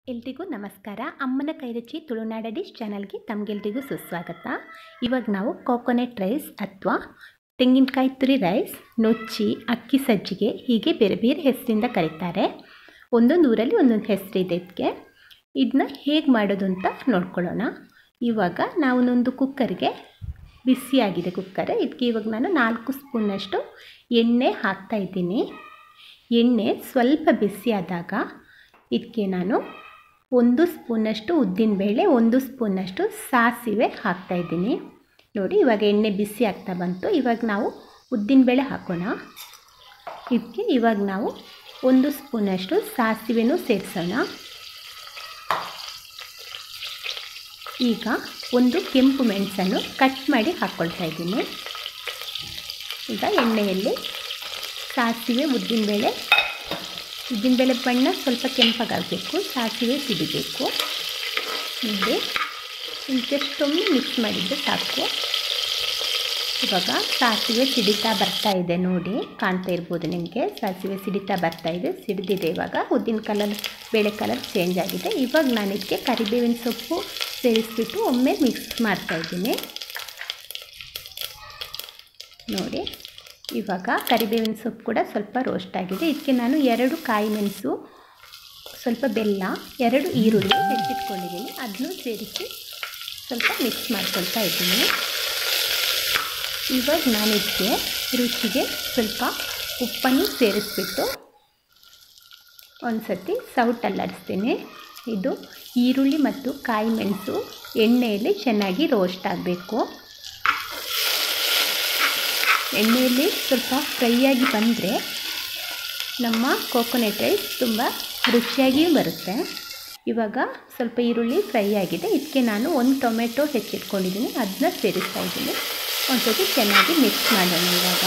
ಎಲ್ರಿಗೂ ನಮಸ್ಕಾರ ಅಮ್ಮನ ಕೈರುಚಿ ತುಳುನಾಡ ಡಿಶ್ ಚಾನಲ್ಗೆ ತಮಗೆಲ್ರಿಗೂ ಸುಸ್ವಾಗತ ಇವಾಗ ನಾವು ಕೋಕೋನಟ್ ರೈಸ್ ಅಥವಾ ತೆಂಗಿನಕಾಯಿ ತುರಿ ರೈಸ್ ನುಚ್ಚಿ ಅಕ್ಕಿ ಸಜ್ಜಿಗೆ ಹೀಗೆ ಬೇರೆ ಬೇರೆ ಹೆಸರಿಂದ ಕರೀತಾರೆ ಒಂದೊಂದು ಊರಲ್ಲಿ ಒಂದೊಂದು ಹೆಸರಿದೆ ಇದಕ್ಕೆ ಇದನ್ನ ಹೇಗೆ ಮಾಡೋದು ಅಂತ ನೋಡ್ಕೊಳ್ಳೋಣ ಇವಾಗ ನಾವೊಂದೊಂದು ಕುಕ್ಕರ್ಗೆ ಬಿಸಿಯಾಗಿದೆ ಕುಕ್ಕರ್ ಇದಕ್ಕೆ ಇವಾಗ ನಾನು ನಾಲ್ಕು ಸ್ಪೂನಷ್ಟು ಎಣ್ಣೆ ಹಾಕ್ತಾ ಇದ್ದೀನಿ ಎಣ್ಣೆ ಸ್ವಲ್ಪ ಬಿಸಿಯಾದಾಗ ಇದಕ್ಕೆ ನಾನು ಒಂದು ಸ್ಪೂನಷ್ಟು ಉದ್ದಿನಬೇಳೆ ಒಂದು ಸ್ಪೂನಷ್ಟು ಸಾಸಿವೆ ಹಾಕ್ತಾಯಿದ್ದೀನಿ ನೋಡಿ ಇವಾಗ ಎಣ್ಣೆ ಬಿಸಿ ಆಗ್ತಾ ಬಂತು ಇವಾಗ ನಾವು ಉದ್ದಿನಬೇಳೆ ಹಾಕೋಣ ಇದಕ್ಕೆ ಇವಾಗ ನಾವು ಒಂದು ಸ್ಪೂನಷ್ಟು ಸಾಸಿವೆನೂ ಸೇರಿಸೋಣ ಈಗ ಒಂದು ಕೆಂಪು ಮೆಣಸನ್ನು ಕಟ್ ಮಾಡಿ ಹಾಕ್ಕೊಳ್ತಾ ಇದ್ದೀನಿ ಈಗ ಎಣ್ಣೆಯಲ್ಲಿ ಸಾಸಿವೆ ಉದ್ದಿನಬೇಳೆ ಉದ್ದಿನಬೇಳೆ ಬಣ್ಣ ಸ್ವಲ್ಪ ಕೆಂಪಗಾಗಬೇಕು ಸಾಸಿವೆ ಸಿಡಿಬೇಕು ನೋಡಿ ಜಸ್ಟೊಮ್ಮೆ ಮಿಕ್ಸ್ ಮಾಡಿದ್ದು ಸಾಕು ಇವಾಗ ಸಾಸಿವೆ ಸಿಡಿತಾ ಬರ್ತಾ ಇದೆ ನೋಡಿ ಕಾಣ್ತಾ ಇರ್ಬೋದು ನಿಮಗೆ ಸಾಸಿವೆ ಸಿಡಿತಾ ಬರ್ತಾ ಇದೆ ಸಿಡಿದಿದೆ ಇವಾಗ ಉದ್ದಿನ ಕಲರ್ ಬೇಳೆ ಕಲರ್ ಚೇಂಜ್ ಆಗಿದೆ ಇವಾಗ ನಾನು ಇದಕ್ಕೆ ಕರಿಬೇವಿನ ಸೊಪ್ಪು ಸೇರಿಸ್ಬಿಟ್ಟು ಒಮ್ಮೆ ಮಿಕ್ಸ್ ಮಾಡ್ತಾಯಿದ್ದೀನಿ ನೋಡಿ ಇವಾಗ ಕರಿಬೇವಿನ ಸೊಪ್ಪು ಕೂಡ ಸ್ವಲ್ಪ ರೋಸ್ಟ್ ಆಗಿದೆ ಇದಕ್ಕೆ ನಾನು ಎರಡು ಕಾಯಿ ಮೆಣಸು ಸ್ವಲ್ಪ ಬೆಲ್ಲ ಎರಡು ಈರುಳ್ಳಿ ಹೆಚ್ಚಿಟ್ಕೊಂಡಿದ್ದೀನಿ ಅದನ್ನು ಸೇರಿಸಿ ಸ್ವಲ್ಪ ಮಿಕ್ಸ್ ಮಾಡ್ಕೊಳ್ತಾ ಇದ್ದೀನಿ ಇವಾಗ ನಾನು ಇದಕ್ಕೆ ರುಚಿಗೆ ಸ್ವಲ್ಪ ಉಪ್ಪನ್ನು ಸೇರಿಸ್ಬಿಟ್ಟು ಒಂದು ಸತಿ ಸೌಟಲ್ಲಾಡಿಸ್ತೀನಿ ಇದು ಈರುಳ್ಳಿ ಮತ್ತು ಕಾಯಿ ಮೆಣಸು ಎಣ್ಣೆಯಲ್ಲಿ ಚೆನ್ನಾಗಿ ರೋಸ್ಟ್ ಆಗಬೇಕು ಎಣ್ಣೆಯಲ್ಲಿ ಸ್ವಲ್ಪ ಫ್ರೈಯಾಗಿ ಬಂದರೆ ನಮ್ಮ ಕೋಕೋನಟ್ ರೈಸ್ ತುಂಬ ರುಚಿಯಾಗಿಯೂ ಬರುತ್ತೆ ಇವಾಗ ಸ್ವಲ್ಪ ಈರುಳ್ಳಿ ಫ್ರೈ ಆಗಿದೆ ಇದಕ್ಕೆ ನಾನು ಒಂದು ಟೊಮೆಟೊ ಹೆಚ್ಚಿಟ್ಕೊಂಡಿದ್ದೀನಿ ಅದನ್ನ ಸೇರಿಸ್ತಾ ಇದ್ದೀನಿ ಒಂದು ಸತಿ ಚೆನ್ನಾಗಿ ಮಿಕ್ಸ್ ಮಾಡೋಣ ಇವಾಗ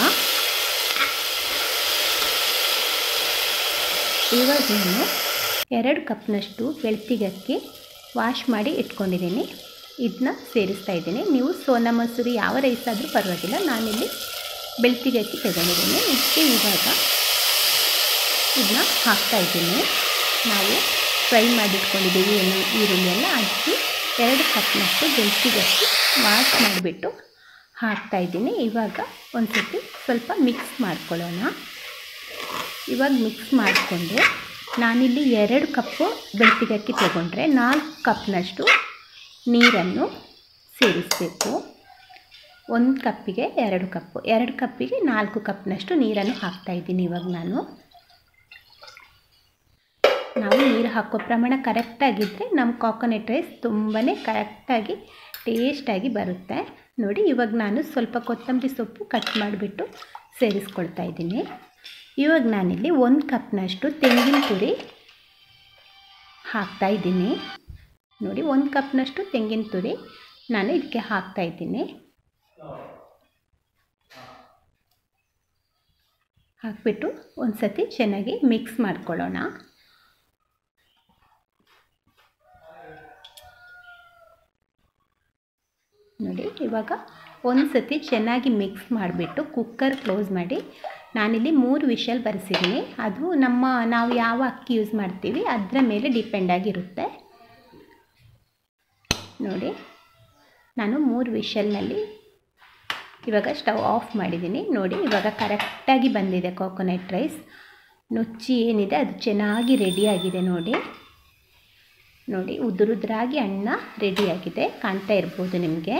ಇವಾಗ ನಾನು ಎರಡು ಕಪ್ನಷ್ಟು ಬೆಳ್ತಿಗಕ್ಕಿ ವಾಶ್ ಮಾಡಿ ಇಟ್ಕೊಂಡಿದ್ದೀನಿ ಇದನ್ನ ಸೇರಿಸ್ತಾ ಇದ್ದೀನಿ ನೀವು ಸೋನಾ ಮಸೂರಿ ಯಾವ ರೈಸ್ ಆದರೂ ಪರವಾಗಿಲ್ಲ ನಾನಿಲ್ಲಿ ಬೆಳ್ತಿಗೆ ಅಕ್ಕಿ ತಗೊಂಡಿದ್ದೀನಿ ಇದಕ್ಕೆ ಇವಾಗ ಇದನ್ನ ಹಾಕ್ತಾಯಿದ್ದೀನಿ ನಾವು ಫ್ರೈ ಮಾಡಿಟ್ಕೊಂಡಿದ್ದೀವಿ ಏನು ಈರುಳ್ಳಿ ಎಲ್ಲ ಅದಕ್ಕೆ ಎರಡು ಕಪ್ನಷ್ಟು ಬೆಳ್ತಿಗೆ ಅಕ್ಕಿ ವಾಶ್ ಮಾಡಿಬಿಟ್ಟು ಹಾಕ್ತಾಯಿದ್ದೀನಿ ಇವಾಗ ಒಂದು ಸತಿ ಸ್ವಲ್ಪ ಮಿಕ್ಸ್ ಮಾಡ್ಕೊಳ್ಳೋಣ ಇವಾಗ ಮಿಕ್ಸ್ ಮಾಡಿಕೊಂಡು ನಾನಿಲ್ಲಿ ಎರಡು ಕಪ್ಪು ಬೆಳ್ತಿಗೆ ಅಕ್ಕಿ ತೊಗೊಂಡ್ರೆ ನಾಲ್ಕು ಕಪ್ನಷ್ಟು ನೀರನ್ನು ಸೇರಿಸಬೇಕು ಒಂದು ಕಪ್ಪಿಗೆ ಎರಡು ಕಪ್ಪು ಎರಡು ಕಪ್ಪಿಗೆ ನಾಲ್ಕು ಕಪ್ನಷ್ಟು ನೀರನ್ನು ಹಾಕ್ತಾಯಿದ್ದೀನಿ ಇವಾಗ ನಾನು ನಾವು ನೀರು ಹಾಕೋ ಪ್ರಮಾಣ ಕರೆಕ್ಟಾಗಿದ್ದರೆ ನಮ್ಮ ಕಾಕೋನಟ್ ರೈಸ್ ತುಂಬಾ ಕರೆಕ್ಟಾಗಿ ಟೇಸ್ಟಾಗಿ ಬರುತ್ತೆ ನೋಡಿ ಇವಾಗ ನಾನು ಸ್ವಲ್ಪ ಕೊತ್ತಂಬರಿ ಸೊಪ್ಪು ಕಟ್ ಮಾಡಿಬಿಟ್ಟು ಸೇರಿಸ್ಕೊಳ್ತಾ ಇದ್ದೀನಿ ಇವಾಗ ನಾನಿಲ್ಲಿ ಒಂದು ಕಪ್ನಷ್ಟು ತೆಂಗಿನ ತುರಿ ಹಾಕ್ತಾಯಿದ್ದೀನಿ ನೋಡಿ ಒಂದು ಕಪ್ನಷ್ಟು ತೆಂಗಿನ ತುರಿ ನಾನು ಇದಕ್ಕೆ ಹಾಕ್ತಾಯಿದ್ದೀನಿ ಹಾಕ್ಬಿಟ್ಟು ಒಂದು ಸತಿ ಚೆನ್ನಾಗಿ ಮಿಕ್ಸ್ ಮಾಡ್ಕೊಳ್ಳೋಣ ನೋಡಿ ಇವಾಗ ಒಂದು ಸತಿ ಚೆನ್ನಾಗಿ ಮಿಕ್ಸ್ ಮಾಡಿಬಿಟ್ಟು ಕುಕ್ಕರ್ ಕ್ಲೋಸ್ ಮಾಡಿ ನಾನಿಲ್ಲಿ ಮೂರು ವಿಷಲ್ ಬರೆಸಿದ್ದೀನಿ ಅದು ನಮ್ಮ ನಾವು ಯಾವ ಅಕ್ಕಿ ಯೂಸ್ ಮಾಡ್ತೀವಿ ಅದರ ಮೇಲೆ ಡಿಪೆಂಡ್ ಆಗಿರುತ್ತೆ ನೋಡಿ ನಾನು ಮೂರು ವಿಷಲ್ನಲ್ಲಿ ಇವಾಗ ಸ್ಟವ್ ಆಫ್ ಮಾಡಿದ್ದೀನಿ ನೋಡಿ ಇವಾಗ ಕರೆಕ್ಟಾಗಿ ಬಂದಿದೆ ಕೋಕೋನಟ್ ರೈಸ್ ನುಚ್ಚಿ ಏನಿದೆ ಅದು ಚೆನ್ನಾಗಿ ರೆಡಿಯಾಗಿದೆ ನೋಡಿ ನೋಡಿ ಉದುರುದ್ರಾಗಿ ಅನ್ನ ರೆಡಿಯಾಗಿದೆ ಕಾಣ್ತಾ ಇರ್ಬೋದು ನಿಮಗೆ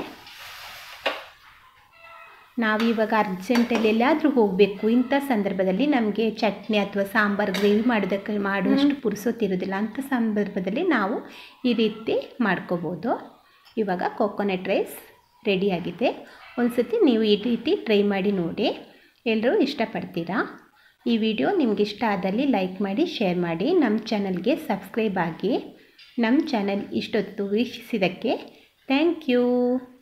ನಾವಿವಾಗ ಅರ್ಜೆಂಟಲ್ಲಿ ಎಲ್ಲಾದರೂ ಹೋಗಬೇಕು ಇಂಥ ಸಂದರ್ಭದಲ್ಲಿ ನಮಗೆ ಚಟ್ನಿ ಅಥವಾ ಸಾಂಬಾರು ಗ್ರೇವಿ ಮಾಡೋದಕ್ಕೆ ಮಾಡುವಷ್ಟು ಪುರುಸೊತ್ತಿರೋದಿಲ್ಲ ಅಂಥ ಸಂದರ್ಭದಲ್ಲಿ ನಾವು ಈ ರೀತಿ ಮಾಡ್ಕೋಬೋದು ಇವಾಗ ಕೋಕೋನಟ್ ರೈಸ್ ರೆಡಿಯಾಗಿದೆ ಒಂದು ಸತಿ ನೀವು ಈ ರೀತಿ ಟ್ರೈ ಮಾಡಿ ನೋಡಿ ಎಲ್ಲರೂ ಇಷ್ಟಪಡ್ತೀರಾ ಈ ವಿಡಿಯೋ ನಿಮ್ಗೆ ಇಷ್ಟ ಆದಲ್ಲಿ ಲೈಕ್ ಮಾಡಿ ಶೇರ್ ಮಾಡಿ ನಮ್ಮ ಚಾನಲ್ಗೆ ಸಬ್ಸ್ಕ್ರೈಬ್ ಆಗಿ ನಮ್ಮ ಚಾನಲ್ ಇಷ್ಟೊತ್ತು ವೀಕ್ಷಿಸಿದ್ದಕ್ಕೆ ಥ್ಯಾಂಕ್ ಯು